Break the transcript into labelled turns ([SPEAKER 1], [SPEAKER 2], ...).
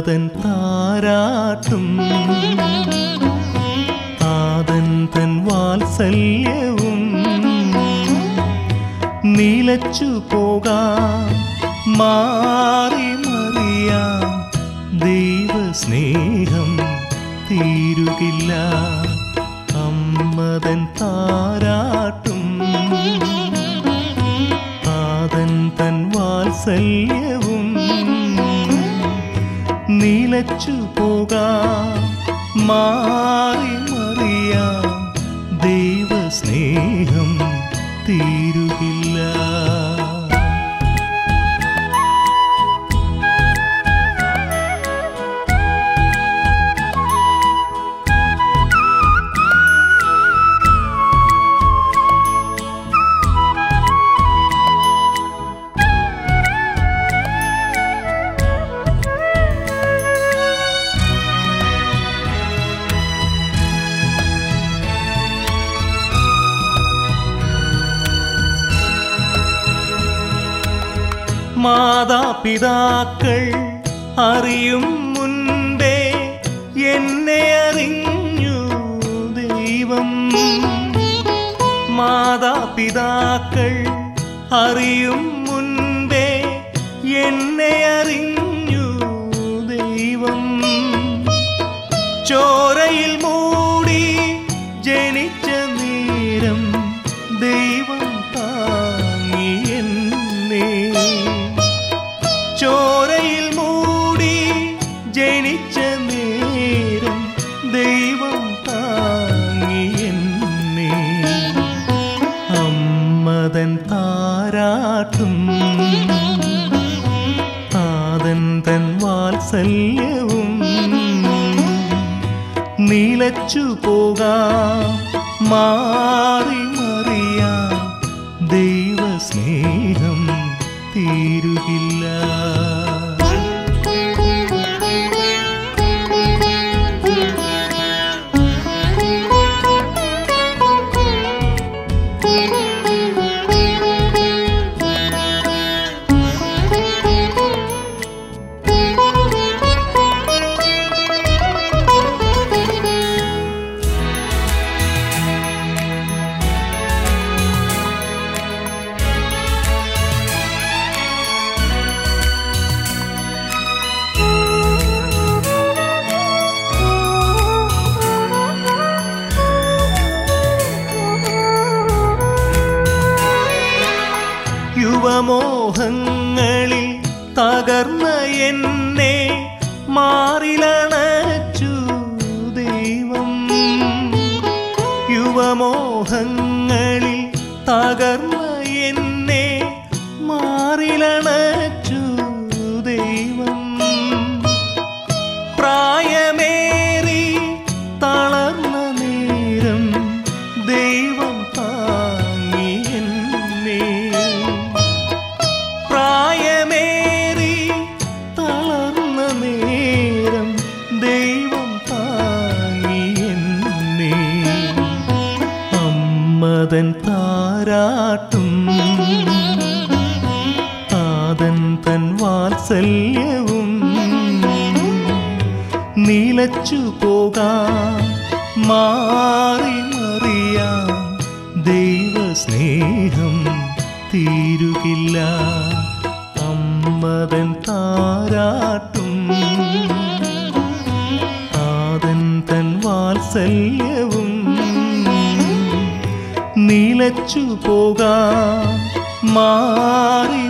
[SPEAKER 1] അമ്മതൻ താരാട്ടും ആദൻ തൻ വാത്സല്യവും നീലച്ചു പോകാം മാറി മറിയാം ദൈവസ്നേഹം തീരുകില്ല അമ്മതൻ താരാട്ടും ആദൻ തൻ വാത്സല്യവും നീലച്ചു പോകാം മാറി മറിയാം ദൈവസ്നേഹം തീരുകില്ല മാതാപിതാക്കൾ അറിയും മുൻപേ എന്നെ അറിഞ്ഞു ദൈവം മാതാപിതാക്കൾ അറിയും മുൻപേ എന്നെ അറിഞ്ഞു ദൈവം ചോരയിൽ മൂടി ജനിച്ച നേരം ദൈവം താങ്ങി എന്നെ ചോരയിൽ മൂടി ജനിച്ച നേരം ദൈവം താങ്ങി എന്നെ അമ്മതൻ താരാട്ടും ആദൻ തൻ വാത്സല്യവും നീലച്ചു പോകാം മാറി മറിയാം ദൈവസ്നേഹം തീരുകില്ല യുവമോഹങ്ങളിൽ തകർന്ന എന്നെ മാറിലണച്ചു ദൈവം യുവമോഹങ്ങളിൽ തകർന്ന എന്നെ മാറിലണച്ചു ദൈവം പ്രായമേറി തളർന്ന നേരം ദൈവം താങ്ങി എന്നെ പ്രായമേറി തളർന്ന നേരം ദൈവം താങ്ങി എന്നെ അമ്മതൻ താരാട്ടും ആദൻ തൻ വാത്സല്യവും നീലച്ചു പോകാം മാറി മറിയാം ദൈവസ്നേഹം തീരുകില്ല അമ്മതൻ താരാട്ടും ആദൻ തൻ വാത്സല്യവും നീലച്ചു പോകാം മാറി